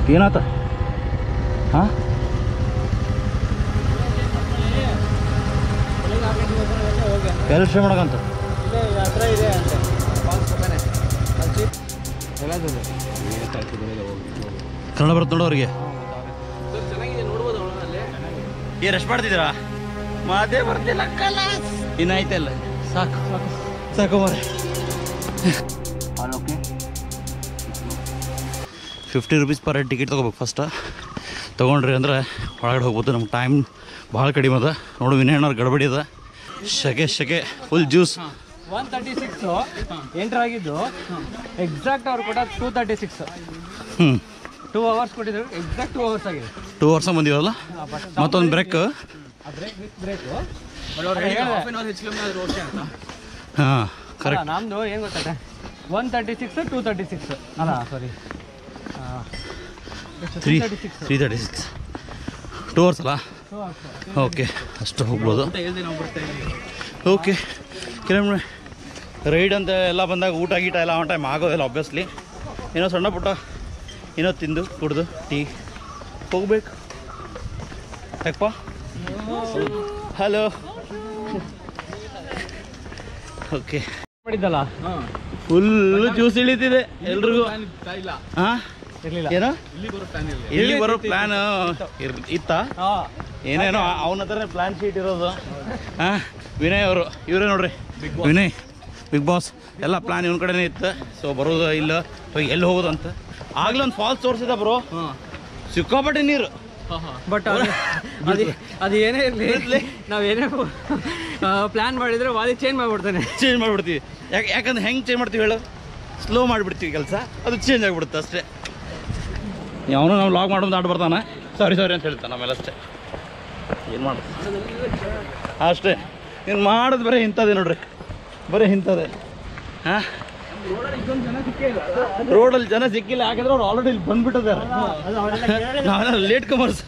ಏನಾತ ಹಾಂ ಎಲ್ಲಿ ಮಾಡಕಂತ ಹತ್ರ ಇದೆ ಅಂತೆ ಕನ್ನಡ ಬರುತ್ತೆ ನೋಡು ಅವ್ರಿಗೆ ಚೆನ್ನಾಗಿದೆ ನೋಡ್ಬೋದು ಅವಳಲ್ಲಿ ಏನು ಎಷ್ಟು ಮಾಡ್ತಿದ್ದೀರಾ ಮಾತೇ ಬರ್ತಿಲ್ಲ ಕಲಾಸ್ ಇನ್ನಾಯ್ತಲ್ಲ ಸಾಕು ಸಾಕು ಸಾಕು ಮರೆ fifty rupees per head ticket ತೊಗೋಬೇಕು ಫಸ್ಟ್ ತೊಗೊಂಡ್ರಿ ಅಂದ್ರೆ ಒಳಗಡೆ ಹೋಗ್ಬೋದು ನಮ್ಮ ಟೈಮ್ ಭಾಳ ಕಡಿಮೆ ಅದ ನೋಡು ವಿನಯಣ್ಣವ್ರು ಗಡಬಡಿ ಅದ ಶಕೆ ಶಕೆ full juice one thirty six enter ಆಗಿದ್ದು ಎಕ್ಸಾಕ್ಟ್ ಅವ್ರು ಕೊಟ್ಟ ಟೂ ತರ್ಟಿ ಸಿಕ್ಸ್ ಹ್ಞೂ ಟೂ ಅವರ್ಸ್ ಕೊಟ್ಟಿದ್ರು ಎಕ್ಸಾಕ್ಟ್ ಟೂ ಅವರ್ಸ್ ಆಗಿದೆ ಟೂ ವರ್ಷ ಬಂದಿವಲ್ಲ ಮತ್ತೊಂದು ಬ್ರೇಕ್ ಬ್ರೇಕ್ ವಿತ್ ಬ್ರೇಕು ಹಾಂ ಕರೆಕ್ಟ್ ನಮ್ದು ಏನು ಗೊತ್ತಾಗ one thirty six two thirty six ಅಲ್ಲ sorry three three thirty six two hours ಅಲ್ಲ ಓಕೆ ಅಷ್ಟು ಹೋಗ್ಬೋದು ಓಕೆ ಕೆಲವೊಮ್ಮೆ ರೈಡ್ ಅಂತ ಎಲ್ಲ ಬಂದಾಗ ಊಟ ಗೀಟ ಎಲ್ಲ ಆನ್ ಟೈಮ್ ಆಗೋದಿಲ್ಲ ಆಬ್ವಿಯಸ್ಲಿ ಏನೋ ಸಣ್ಣ ಪುಟ್ಟ ಏನೋ ತಿಂದು ಕುಡ್ದು ಟೀ ಹೋಗ್ಬೇಕು ಯಾಕಪ್ಪ ಹಲೋ ಓಕೆ ಮಾಡಿದ್ದಲ್ಲ ಫುಲ್ ಜ್ಯೂಸ್ ಇಳಿತಿದೆ ಎಲ್ರಿಗೂ ಹಾಂ ಇರ್ಲಿಲ್ಲ ಏನೋ ಇಲ್ಲಿ ಬರೋ ಪ್ಲಾನ್ ಇತ್ತ ಹಾಂ ಏನೇನೋ ಅವನ ಹತ್ರನೇ ಪ್ಲಾನ್ ಶೀಟ್ ಇರೋದು ಹಾಂ ವಿನಯ್ ಅವರು ಇವರೇ ನೋಡ್ರಿ ವಿನಯ್ ಬಿಗ್ ಬಾಸ್ ಎಲ್ಲ ಪ್ಲಾನ್ ಇವನ ಕಡೆನೇ ಇತ್ತು ಸೊ ಬರೋದು ಇಲ್ಲ ಸೊ ಎಲ್ಲಿ ಹೋಗೋದು ಅಂತ ಆಗ್ಲೇ ಒಂದು ಫಾಲ್ಸ್ ತೋರಿಸಿದ ಬ್ರೋ ಸಿಕ್ಕಾಪಟ್ಟೆ ನೀರು ಬಟ್ ಅದು ಅದು ಅದು ಏನೇ ಇರಲಿ ನಾವು ಏನೇ ಪ್ಲ್ಯಾನ್ ಮಾಡಿದ್ರೆ ವಾದಿ ಚೇಂಜ್ ಮಾಡಿಬಿಡ್ತಾನೆ ಚೇಂಜ್ ಮಾಡಿಬಿಡ್ತೀವಿ ಯಾಕೆ ಯಾಕಂದ್ರೆ ಹೆಂಗೆ ಚೇಂಜ್ ಮಾಡ್ತೀವಿ ಹೇಳು ಸ್ಲೋ ಮಾಡಿಬಿಡ್ತೀವಿ ಕೆಲಸ ಅದು ಚೇಂಜ್ ಆಗಿಬಿಡುತ್ತೆ ಅಷ್ಟೇ ಅವನು ನಾವು ಲಾಗ್ ಮಾಡೋದು ಆಡ್ ಬರ್ತಾನೆ ಸಾರಿ ಸಾರಿ ಅಂತ ಹೇಳ್ತಾನೆ ಆಮೇಲೆ ಅಷ್ಟೇ ಏನು ಮಾಡೋದು ಅಷ್ಟೇ ನೀನು ಮಾಡೋದು ಬರೀ ಇಂಥದ್ದೇ ನೋಡ್ರಿ ಬರೀ ಇಂಥದ್ದೇ ಹಾಂ ರೋಡಲ್ಲಿ ಜನ ಸಿಕ್ಕಿಲ್ಲ ಯಾಕಂದ್ರೆ ಅವ್ರು ಆಲ್ರೆಡಿ ಇಲ್ಲಿ ಬಂದ್ಬಿಟ್ಟಿದ್ದಾರೆ ನಾವೆಲ್ಲ ಲೇಟ್ ಕಮರ್ಸ್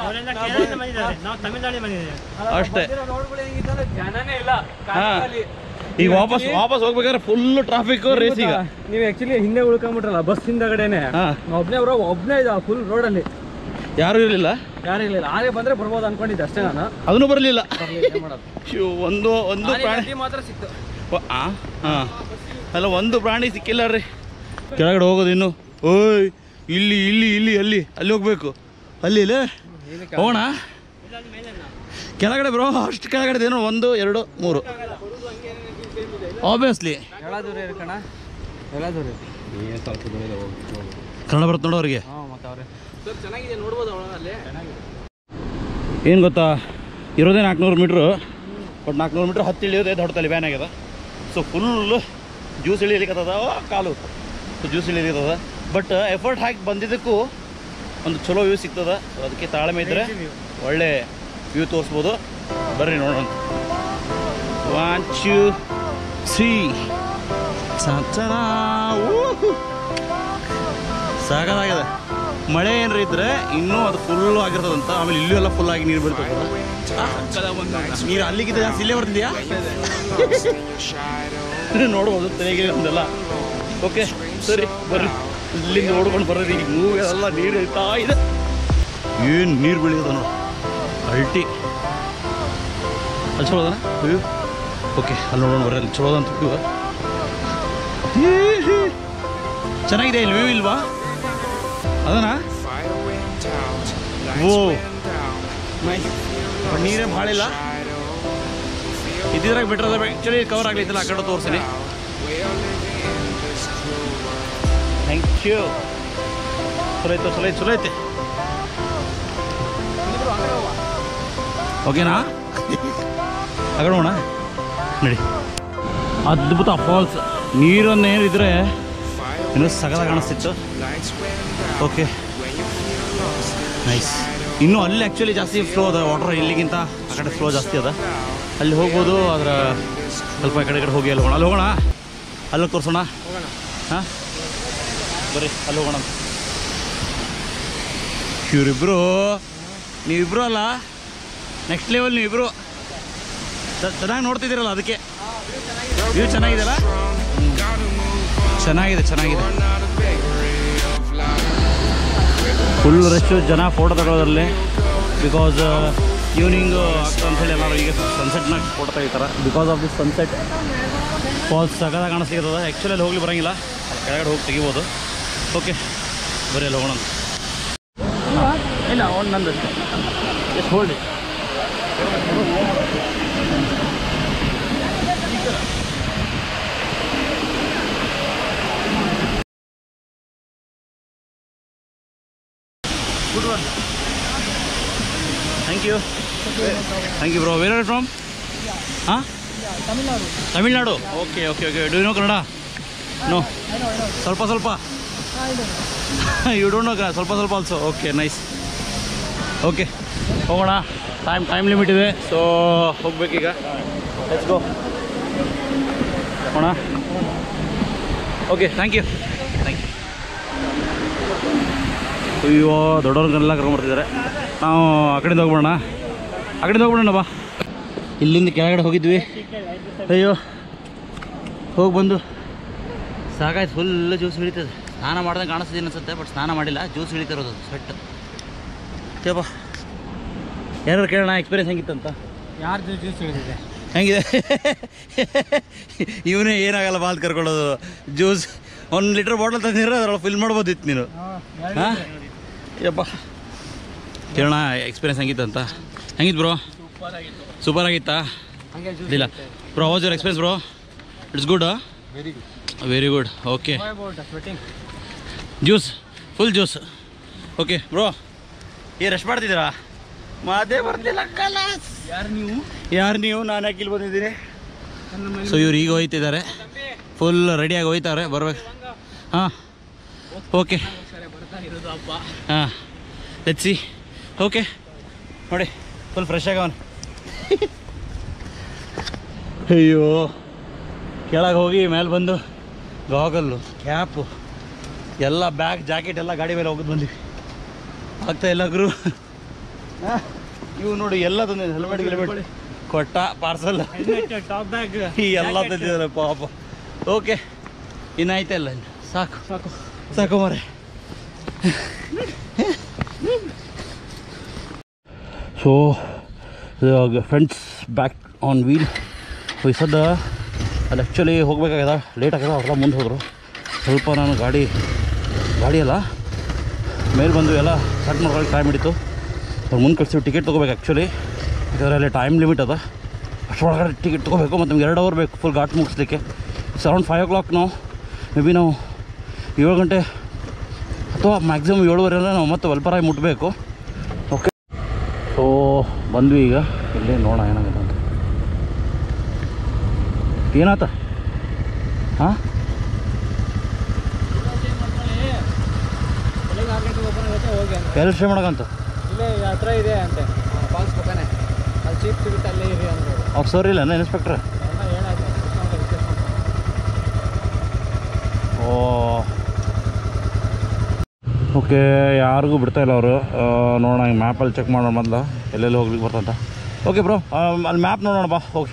ಅಷ್ಟೇ ಜನನೇ ಇಲ್ಲ ಹಾಂ ಈಗ ವಾಪಸ್ ವಾಪಸ್ ಹೋಗ್ಬೇಕಾದ್ರೆ ಫುಲ್ ಟ್ರಾಫಿಕ್ ರೇಸ್ ಈಗ ನೀವು ಆಕ್ಚುಲಿ ಹಿಂದೆ ಉಳ್ಕೊಂಬಿಟ್ರಲ್ಲ ಬಸ್ ಹಿಂದಗಡೆನೆ ಹಾಂ ಒಬ್ನೇ ಬರೋ ಒಬ್ನೇ ಇದ್ದ ಫುಲ್ ರೋಡಲ್ಲಿ ಯಾರು ಇರಲಿಲ್ಲ ಯಾರು ಇರ್ಲಿಲ್ಲ ಹಾಗೆ ಬಂದ್ರೆ ಬರ್ಬೋದು ಅನ್ಕೊಂಡಿದ್ದೆ ಅಷ್ಟೇ ನಾನು ಅದನ್ನು ಬರಲಿಲ್ಲ ಏನ್ ಮಾಡೋದು ಒಂದು ಒಂದು ಪ್ರಾಣಿ ಗಂಟೆ ಮಾತ್ರ ಸಿಕ್ತು ಹಾಂ ಹಾಂ ಅಲ್ಲ ಒಂದು ಪ್ರಾಣಿ ಸಿಕ್ಕಿಲ್ಲ ರೀ ಕೆಳಗಡೆ ಹೋಗೋದು ಇನ್ನು ಓಯ್ ಇಲ್ಲಿ ಇಲ್ಲಿ ಇಲ್ಲಿ ಅಲ್ಲಿ ಅಲ್ಲಿ ಹೋಗ್ಬೇಕು ಅಲ್ಲಿ ಇಲ್ಲೇ ಹೋಗೋಣ ಕೆಳಗಡೆ ಬ್ರೋ ಅಷ್ಟು ಕೆಳಗಡೆ ಏನೋ ಒಂದು ಎರಡು ಮೂರು ಆಬ್ವಿಯಸ್ಲಿ ಎಲ್ಲ ದೂರ ಇರ್ಕಣ ಎಲ್ಲ ದೂರ ಕನ್ನಡ ಬರುತ್ತೆ ನೋಡು ಅವ್ರಿಗೆ ಹಾಂ ಮತ್ತೆ ಅವ್ರೆ ಸರ್ ಚೆನ್ನಾಗಿದೆ ನೋಡ್ಬೋದು ಅವಳಲ್ಲಿ ಏನು ಗೊತ್ತಾ ಇರೋದೇ ನಾಲ್ಕುನೂರು ಮೀಟ್ರು ಬಟ್ ನಾಲ್ಕುನೂರು ಮೀಟ್ರ್ ಹತ್ತು ಇಳಿಯೋದೇ ದೊಡ್ಡ ತಲೆ ಬ್ಯಾನ್ ಆಗ್ಯದ ಸೊ ಫುಲ್ಲು ಜ್ಯೂಸ್ ಇಳಿಲಿಕ್ಕತ್ತದ ಓ, ಕಾಲು ಸೊ ಜ್ಯೂಸ್ ಇಳಿಲಿಕ್ಕತ್ತದ ಬಟ್ ಎಫರ್ಟ್ ಹಾಕಿ ಬಂದಿದ್ದಕ್ಕೂ ಒಂದು ಚಲೋ ವ್ಯೂ ಸಿಗ್ತದ ಸೊ ಅದಕ್ಕೆ ತಾಳ್ಮೆ ಇದ್ದರೆ ಒಳ್ಳೆ ವ್ಯೂ ತೋರಿಸ್ಬೋದು ಬರ್ರಿ ನೋಡೋಣ ಒನ್ ಟೂ ತ್ರೀ ಸಾಕಾಗಿದೆ ಮಳೆ ಏನ್ರ ಇದ್ರೆ ಇನ್ನೂ ಅದು ಫುಲ್ಲು ಆಗಿರ್ತದಂತ ಆಮೇಲೆ ಇಲ್ಲೂ ಎಲ್ಲ ಫುಲ್ ಆಗಿ ನೀರು ಬೀಳ್ತದೆ ನೀರು ಅಲ್ಲಿಗಿಂತ ಜಾಸ್ತಿ ಇಲ್ಲೇ ಬರ್ತಿದ್ಯಾ ನೋಡ್ಬೋದು ತೆಗೆಗೆ ಒಂದೆಲ್ಲ ಓಕೆ ಸರಿ ಬರ್ರಿ ಇಲ್ಲಿಂದ ನೋಡ್ಕೊಂಡು ಬರ್ರಿ ಈಗ ಮೂವಿ ಎಲ್ಲ ನೀರು ಇರ್ತಾ ಇದೆ ಏನು ನೀರು ಬೀಳಿಯೋದ ನೋಡಿ ಅಲ್ಟಿ ಅಲ್ಲಿ ಚಲೋದನ ವ್ಯೂ ಓಕೆ ಅಲ್ಲಿ ನೋಡೋಣ ಬರ್ರಿ ಅಲ್ಲಿ ಚಲೋದ ಅಂತ ವ್ಯೂ ಚೆನ್ನಾಗಿದೆ ಇಲ್ಲಿ ವ್ಯೂ ಇಲ್ವಾ ಅದನಾ ಓ ನೀರೇ ಭಾಳ ಇಲ್ಲ ಇದ್ದಿದ್ರಾಗ ಬಿಟ್ರೆ ಆ್ಯಕ್ಚುಲಿ ಕವರ್ ಆಗ್ಲಿತ್ತಲ್ಲ ಆ ಕಡೆ ತೋರಿಸ್ತೀನಿ ಥ್ಯಾಂಕ್ ಯು ಚಲೋ ಐತೆ ಚಲೋ ಐತೆ ಚಲೋ ಐತೆ ಓಕೆನಾ ಅಗಡೋಣ ನಡಿ ಅದ್ಭುತ ಫಾಲ್ಸ್ ನೀರನ್ನು ಏನಿದ್ರೆ ಇನ್ನೂ ಸಗದ ಕಾಣಿಸ್ತಿತ್ತು ಓಕೆ ನೈಸ್ ಇನ್ನೂ ಅಲ್ಲಿ ಆ್ಯಕ್ಚುಲಿ ಜಾಸ್ತಿ ಫ್ಲೋ ಅದ ವಾಟರ್ ಇಲ್ಲಿಗಿಂತ ಆ ಕಡೆ ಫ್ಲೋ ಜಾಸ್ತಿ ಅದ ಅಲ್ಲಿ ಹೋಗ್ಬೋದು ಅದರ ಸ್ವಲ್ಪ ಈ ಕಡೆ ಈ ಕಡೆ ಹೋಗಿ ಅಲ್ಲಿ ಹೋಗೋಣ ಅಲ್ಲಿ ಹೋಗೋಣ ಅಲ್ಲಿ ತೋರಿಸೋಣ ಹಾಂ ಬರ್ರಿ ಅಲ್ಲಿ ಹೋಗೋಣ ಇವರಿಬ್ಬರು ನೀವಿಬ್ಬರು ಅಲ್ಲ ನೆಕ್ಸ್ಟ್ ಲೆವೆಲ್ ನೀವಿಬ್ಬರು ಚೆನ್ನಾಗಿ ನೋಡ್ತಿದ್ದೀರಲ್ಲ ಅದಕ್ಕೆ ವ್ಯೂ ಚೆನ್ನಾಗಿದೆಯಲ್ಲ ಚೆನ್ನಾಗಿದೆ ಚೆನ್ನಾಗಿದೆ ಫುಲ್ ರಶ್ಶು ಜನ ಫೋಟೋ ತಗೊಳ್ಳೋದ್ರಲ್ಲಿ ಬಿಕಾಸ್ ಈವ್ನಿಂಗ್ ಆಗ್ತದೆ ಅಂತೇಳಿ ಎಲ್ಲರೂ ಈಗ ಸನ್ಸೆಟ್ನಾಗ ಫೋಟೋ ತೆಗಿತಾರೆ because of this sunset falls ಸಗದ ಕಾಣಿಸ್ತಿರ್ತದೆ ಆ್ಯಕ್ಚುಲಿ ಅಲ್ಲಿ ಹೋಗ್ಲಿ ಬರೋಂಗಿಲ್ಲ ಅಲ್ಲಿ ಕೆಳಗಡೆ ಹೋಗಿ ತೆಗಿಬೋದು ಓಕೆ ಬರೀ ಅಲ್ಲಿ ಹೋಗೋಣ ಅಂತ. ಇಲ್ಲ ಒಂದು ನಂದು ಎಷ್ಟು ಹೋಲ್ಡಿ good one thank you thank you bro where are from ಹಾಂ Tamil Nadu Tamil Nadu okay okay okay do no Kannada no ಸ್ವಲ್ಪ ಸ್ವಲ್ಪ ಯು ಡೋಂಟ್ ನೋ ಸ್ವಲ್ಪ ಸ್ವಲ್ಪ ಆಲ್ಸೋ ಓಕೆ ನೈಸ್ ಓಕೆ ಹೋಗೋಣ ಟೈಮ್ ಟೈಮ್ ಲಿಮಿಟ್ ಇದೆ ಸೊ ಹೋಗ್ಬೇಕೀಗ ಲೆಟ್ಸ್ ಗೋ ಹೋಗೋಣ okay thank you thank you ಅಯ್ಯೋ ದೊಡ್ಡವ್ರನ್ನೆಲ್ಲ ಕರ್ಕೊಂಬರ್ತಿದ್ದಾರೆ ನಾವು ಆ ಕಡೆಯಿಂದ ಹೋಗ್ಬಿಡೋಣ ಆ ಕಡೆಯಿಂದ ಹೋಗ್ಬಿಡೋಣ ಬಾ ಇಲ್ಲಿಂದ ಕೆಳಗಡೆ ಹೋಗಿದ್ವಿ ಅಯ್ಯೋ ಹೋಗಿ ಬಂದು ಸಾಕಾಯ್ತು ಫುಲ್ ಜ್ಯೂಸ್ ಹಿಡಿತದೆ ಸ್ನಾನ ಮಾಡ್ದಂಗೆ ಕಾಣಿಸ್ತೀನಿ ಅನ್ಸುತ್ತೆ ಬಟ್ ಸ್ನಾನ ಮಾಡಿಲ್ಲ ಜ್ಯೂಸ್ ಹಿಡಿತಿರೋದು ಸ್ವೆಟ್ ತೇಬಾ ಯಾರು ಕೇಳೋಣ ಎಕ್ಸ್ಪೀರಿಯನ್ಸ್ ಹೆಂಗಿತ್ತಂತ ಯಾರ್ದು ಜ್ಯೂಸ್ ಹೇಳಿದೆ ಹೆಂಗಿದೆ ಇವನೇ ಏನಾಗಲ್ಲ ಬಾಲ್ ಕರ್ಕೊಳ್ಳೋದು ಜ್ಯೂಸ್ ಒಂದು ಲೀಟ್ರ್ ಬಾಟಲ್ ತಂದಿದ್ರೆ ಅದ್ರೊಳಗೆ ಫಿಲ್ ಮಾಡ್ಬೋದಿತ್ತು ನೀನು ಹಾಂ ಯಪ್ಪ ಕೇಳೋಣ ಎಕ್ಸ್ಪೀರಿಯನ್ಸ್ ಹೆಂಗಿತ್ತಂತ ಹೆಂಗಿತ್ತು ಬ್ರೋ ಸೂಪರ್ ಆಗಿತ್ತಾ ಹಂಗೆ ಜ್ಯೂಸ್ ಇಲ್ಲ bro was your experience bro it's good very good very good okay about sweating juice full juice okay bro ಏ ರೆಸ್ಟ್ ಮಾಡ್ತಿದ್ದೀರಾ ಮಾದೇ ಬರ್ತಿಲ್ಲ ಕಲಾಸ್ ಯಾರು ನೀವು ಯಾರು ನೀವು ನಾನು ಯಾಕೆ ಇಲ್ಲಿ ಬಂದಿದ್ದೀನಿ ನನ್ನ ಮೇಲೆ ಸೊ ಇವ್ರು ಈಗ ಹೋಯ್ತಿದ್ದಾರೆ ಫುಲ್ ರೆಡಿಯಾಗಿ ಹೋಯ್ತಾರೆ ಬರ್ಬೇಕು ಹಾಂ ಓಕೆ ಸರಿ ಬರ್ತಾ ಇರೋದು ಹಬ್ಬ ಹಾಂ ಸಿ ಓಕೆ ನೋಡಿ ಫುಲ್ ಫ್ರೆಶ್ ಆಗವನ್ ಅಯ್ಯೋ ಕೆಳಗೆ ಹೋಗಿ ಮೇಲೆ ಬಂದು ಗಾಗಲ್ಲು ಕ್ಯಾಪು ಎಲ್ಲ ಬ್ಯಾಗ್ ಜಾಕೆಟ್ ಎಲ್ಲ ಗಾಡಿ ಮೇಲೆ ಹೋಗೋದು ಬಂದ್ವಿ ಆಗ್ತಾ ಇಲ್ಲ ಗುರು ಇವು ನೋಡಿ ಎಲ್ಲ ತಂದಿದೆ ಹೆಲ್ಮೆಟ್ ಗಿಲ್ಮೆಟ್ ಕೊಟ್ಟ ಪಾರ್ಸಲ್ ಟಾಪ್ ಬ್ಯಾಗ್ ಈ ಎಲ್ಲ ತಂದಿದ್ದಾರೆ ಪಾಪ ಓಕೆ ಇನ್ನಾಯ್ತಲ್ಲ ಇನ್ನು ಸಾಕು ಸಾಕು ಸಾಕು ಮರೆ so friends back on wheel so ಈ ಸದ್ದ ಅಲ್ಲಿ ಆ್ಯಕ್ಚುಲಿ ಹೋಗ್ಬೇಕಾಗ್ಯದ ಲೇಟ್ ಆಗ್ಯದ ಅವ್ರೆಲ್ಲ ಮುಂದೆ ಹೋದರು ಸ್ವಲ್ಪ ನಾನು ಗಾಡಿ ಗಾಡಿ ಅಲ್ಲ ಮೇಲೆ ಬಂದು ಎಲ್ಲ ಸ್ಟಾರ್ಟ್ ಮಾಡ್ಕೊಳ್ಳಿ ಟೈಮ್ ಹಿಡಿತು ಅವ್ರು ಮುಂದೆ ಕಳಿಸಿ ಟಿಕೆಟ್ ತೊಗೋಬೇಕು ಆ್ಯಕ್ಚುಲಿ ಯಾಕಂದರೆ ಅಲ್ಲಿ ಟೈಮ್ ಲಿಮಿಟ್ ಅದ ಅಷ್ಟರೊಳಗಡೆ ಟಿಕೆಟ್ ತೊಗೋಬೇಕು ಮತ್ತು ನಮ್ಗೆ ಎರಡು ಅವರ್ ಬೇಕು ಫುಲ್ ಘಾಟ್ ಮುಗಿಸ್ಲಿಕ್ಕೆ it's around five o'clock ನಾವು ಮೇ ಬಿ ನಾವು ಏಳು ಗಂಟೆ ಅಥವಾ ಮ್ಯಾಕ್ಸಿಮಮ್ ಏಳುವರೆಲ್ಲ ನಾವು ಮತ್ತೆ ವಲ್ಪರಾಯಿ ಮುಟ್ಟಬೇಕು ಓಕೆ ಸೊ ಬಂದ್ವಿ ಈಗ ಇಲ್ಲಿ ನೋಡೋಣ ಏನಾಗಿದೆ ಅಂತ ಏನಾತ ಹಾಂ ಬೆಳಿಗ್ಗೆ ಆರು ಗಂಟೆಗೆ ಓಪನ್ ಆಗುತ್ತೆ ಹೋಗಿ ಅಂತ ಎಲ್ಲಿ ಸ್ಟೇ ಮಾಡೋಕ್ಕಂತ ಇಲ್ಲೇ ಹತ್ರ ಇದೆ ಅಂತೆ ಫಾಲ್ಸ್ ಪಕ್ಕನೆ ಅಲ್ಲಿ ಚೀಪ್ ಸಿಗುತ್ತೆ ಅಲ್ಲೇ ಇರಿ ಅಂದ್ರು ಅವ್ರು ಸರ್ ಇಲ್ಲ ಇನ್ಸ್ಪೆಕ್ಟ್ರ್ ಎಲ್ಲ ಹೇಳಾಯ್ತು ಡಿಸ್ಕೌಂಟ್ ಡಿಸ್ಕೌಂಟ್ ಓ ಓಕೆ ಯಾರಿಗೂ ಬಿಡ್ತಾ ಇಲ್ಲ ಅವರು ನೋಡೋಣ ಈಗ ಮ್ಯಾಪಲ್ಲಿ ಚೆಕ್ ಮಾಡೋಣ ಮೊದಲು ಎಲ್ಲೆಲ್ಲಿ ಹೋಗ್ಲಿಕ್ಕೆ ಬರ್ತಂತ ಓಕೆ ಬ್ರೋ ಅಲ್ಲಿ ಮ್ಯಾಪ್ ನೋಡೋಣ ಬಾ ಹೋಗಿ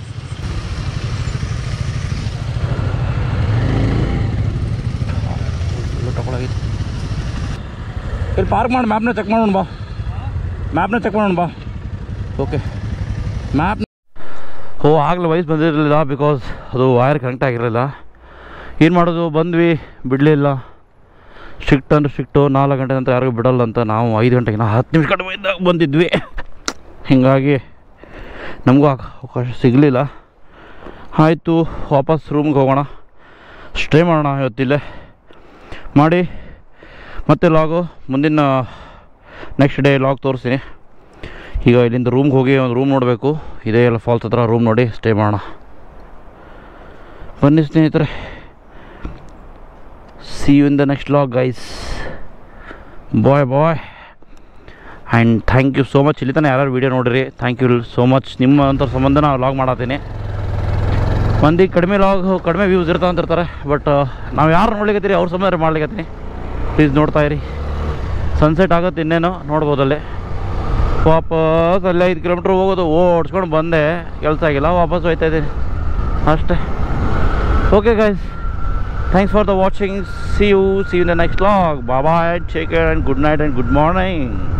ತಗೊಳಗೈತಿ ಇಲ್ಲಿ ಪಾರ್ಕ್ ಮಾಡಿ ಮ್ಯಾಪ್ನ ಚೆಕ್ ಮಾಡೋಣ ಬಾ ಮ್ಯಾಪ್ನ ಚೆಕ್ ಮಾಡೋಣ ಬಾ ಓಕೆ ಮ್ಯಾಪ್ ಓ ಆಗಲೇ ವಯಸ್ಸು ಬಂದಿರಲಿಲ್ಲ ಬಿಕಾಸ್ ಅದು ವೈರ್ ಕನೆಕ್ಟ್ ಆಗಿರಲಿಲ್ಲ ಏನು ಮಾಡೋದು ಬಂದ್ವಿ ಬಿಡಲಿಲ್ಲ ಸ್ಟ್ರಿಕ್ಟ್ ಅಂದ್ರೆ ಸ್ಟ್ರಿಕ್ಟು ನಾಲ್ಕು ಗಂಟೆ ನಂತರ ಯಾರಿಗೂ ಬಿಡಲ್ಲ ಅಂತ ನಾವು ಐದು ಗಂಟೆಗೆ ನಾವು ಹತ್ತು ನಿಮಿಷ ಕಡಿಮೆ ಇದ್ದಾಗ ಬಂದಿದ್ವಿ ಹೀಗಾಗಿ ನಮಗೂ ಆ- ಅವಕಾಶ ಸಿಗಲಿಲ್ಲ ಆಯಿತು ವಾಪಸ್ ರೂಮ್ಗೆ ಹೋಗೋಣ ಸ್ಟೇ ಮಾಡೋಣ ಇವತ್ತಿಲ್ಲೇ ಮಾಡಿ ಮತ್ತೆ ಲಾಗು ಮುಂದಿನ ನೆಕ್ಸ್ಟ್ ಡೇ ಲಾಗ್ ತೋರಿಸ್ತೀನಿ ಈಗ ಇಲ್ಲಿಂದ ರೂಮ್ಗೆ ಹೋಗಿ ಒಂದು ರೂಮ್ ನೋಡಬೇಕು ಇದೇ ಎಲ್ಲ ಫಾಲ್ಸ್ ಹತ್ರ ರೂಮ್ ನೋಡಿ ಸ್ಟೇ ಮಾಡೋಣ ಬನ್ನಿ ಸ್ನೇಹಿತರೆ see you in the next vlog guys bye bye and thank you so much ಇಲ್ಲಿ ತನಕ ಯಾರು ವೀಡಿಯೋ ನೋಡಿರಿ ಥ್ಯಾಂಕ್ ಯು ಸೋ ಮಚ್ ನಿಮ್ಮ ಅಂಥ ಸಂಬಂಧ ನಾವು ಲಾಗ್ ಮಾಡತ್ತೀನಿ ಮಂದಿಗೆ ಕಡಿಮೆ ಲಾಗ್ ಕಡಿಮೆ ವ್ಯೂಸ್ ಇರ್ತಾವ ಅಂತಿರ್ತಾರೆ ಬಟ್ ನಾವು ಯಾರು ನೋಡ್ಲಿಕತ್ತೀರಿ ಅವ್ರ ಸಂಬಂಧ ಮಾಡ್ಲಿಕತ್ತೀನಿ ಪ್ಲೀಸ್ ನೋಡ್ತಾ ಇರಿ ಸನ್ಸೆಟ್ ಆಗುತ್ತೆ ಇನ್ನೇನು ನೋಡ್ಬೋದಲ್ಲಿ ವಾಪಸ್ ಅಲ್ಲಿ ಐದು ಕಿಲೋಮೀಟ್ರ್ ಹೋಗೋದು ಓಡಿಸ್ಕೊಂಡು ಬಂದೆ ಕೆಲಸ ಆಗಿಲ್ಲ ವಾಪಸ್ ಹೋಯ್ತಾ ಇದ್ದೀನಿ ಅಷ್ಟೇ okay guys Thanks for the watching. See you. See you in the next vlog. Bye bye. Take care and good night and good morning.